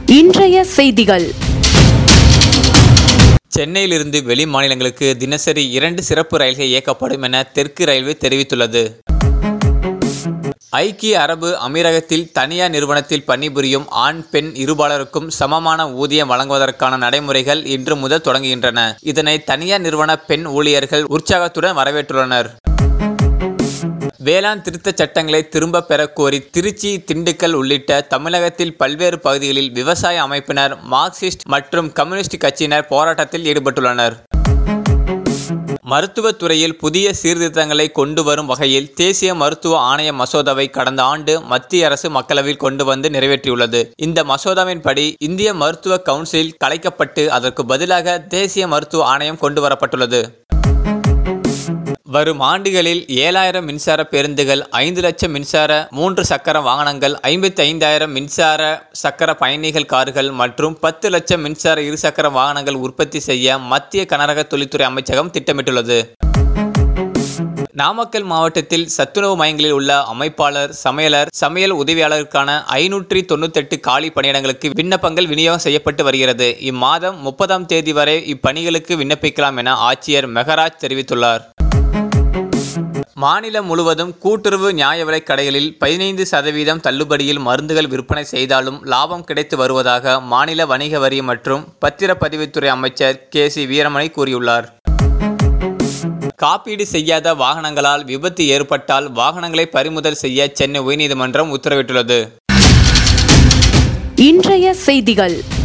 இன்றைய செய்திகள் சென்னையிலிருந்து வெளி மாநிலங்களுக்கு தினசரி இரண்டு சிறப்பு ரயில்கள் இயக்கப்படும் என தெற்கு ரயில்வே தெரிவித்துள்ளது ஐக்கிய அரபு அமீரகத்தில் தனியார் நிறுவனத்தில் பணிபுரியும் ஆண் பெண் இருபாலருக்கும் சமமான ஊதியம் வழங்குவதற்கான நடைமுறைகள் இன்று முதல் தொடங்குகின்றன இதனை தனியார் நிறுவன பெண் ஊழியர்கள் உற்சாகத்துடன் வரவேற்றுள்ளனர் வேளாண் திருத்தச் சட்டங்களை திரும்ப பெறக் கோரி திருச்சி திண்டுக்கல் உள்ளிட்ட தமிழகத்தில் பல்வேறு பகுதிகளில் விவசாய அமைப்பினர் மார்க்சிஸ்ட் மற்றும் கம்யூனிஸ்ட் கட்சியினர் போராட்டத்தில் ஈடுபட்டுள்ளனர் மருத்துவத் துறையில் புதிய சீர்திருத்தங்களை கொண்டு வரும் வகையில் தேசிய மருத்துவ ஆணைய மசோதாவை கடந்த ஆண்டு மத்திய அரசு மக்களவையில் கொண்டு வந்து நிறைவேற்றியுள்ளது இந்த மசோதாவின்படி இந்திய மருத்துவ கவுன்சில் கலைக்கப்பட்டு அதற்கு பதிலாக தேசிய மருத்துவ ஆணையம் கொண்டு வரப்பட்டுள்ளது வரும் ஆண்டுகளில் ஏழாயிரம் மின்சார பேருந்துகள் ஐந்து லட்சம் மின்சார மூன்று சக்கர வாகனங்கள் ஐம்பத்தி ஐந்தாயிரம் மின்சார சக்கர பயணிகள் கார்கள் மற்றும் பத்து லட்சம் மின்சார இருசக்கர வாகனங்கள் உற்பத்தி செய்ய மத்திய கனரக தொழில்துறை அமைச்சகம் திட்டமிட்டுள்ளது நாமக்கல் மாவட்டத்தில் சத்துணவு மையங்களில் உள்ள அமைப்பாளர் சமையலர் சமையல் உதவியாளருக்கான ஐநூற்றி தொண்ணூத்தெட்டு காலி பணியிடங்களுக்கு விண்ணப்பங்கள் விநியோகம் செய்யப்பட்டு வருகிறது இம்மாதம் முப்பதாம் தேதி வரை இப்பணிகளுக்கு விண்ணப்பிக்கலாம் என ஆட்சியர் மெகராஜ் தெரிவித்துள்ளார் மாநிலம் முழுவதும் கூட்டுறவு நியாய விலைக் கடைகளில் பதினைந்து சதவீதம் தள்ளுபடியில் மருந்துகள் விற்பனை செய்தாலும் லாபம் கிடைத்து வருவதாக மாநில வணிக வரி மற்றும் பத்திரப்பதிவுத்துறை அமைச்சர் கே சி வீரமணி கூறியுள்ளார் காப்பீடு செய்யாத வாகனங்களால் விபத்து ஏற்பட்டால் வாகனங்களை பறிமுதல் செய்ய சென்னை உயர்நீதிமன்றம் உத்தரவிட்டுள்ளது இன்றைய செய்திகள்